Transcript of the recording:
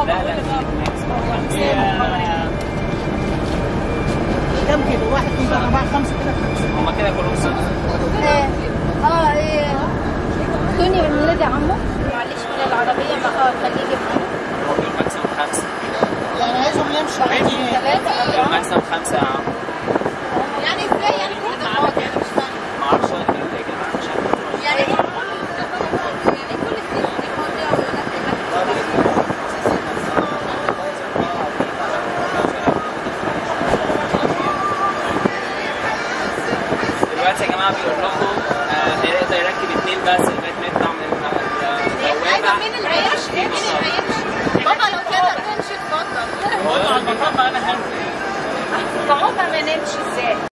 اه لا بقول لا لك اه هي كم كيلو؟ واحد اثنين ثلاثة أربعة خمسة كده هما كده كلهم صح اه اه ايه دنيا من ولاد عمه معلش من العربية ما اه خليه يجيب معانا هو بيقول ماكسيموم خمسة يعني عايزهم يمشوا عادي ثلاثة أربعة ماكسيموم خمسة يا عم يعني ازاي يعني كل ده فاضي انا مش فاهمة ما اعرفش انا كده يا جماعة مش عارف يعني ايه يعني كل السنين دي فاضية ولا دلوقتي يا جماعة بيقول لكم آه، هيقدر يركب اتنين بس لغاية ما يطلع من ايوه البوابة مين العيش مين العيش بابا لو تقدر تمشي اتفضل هو أنا هنزل فهم ما نمشي ازاي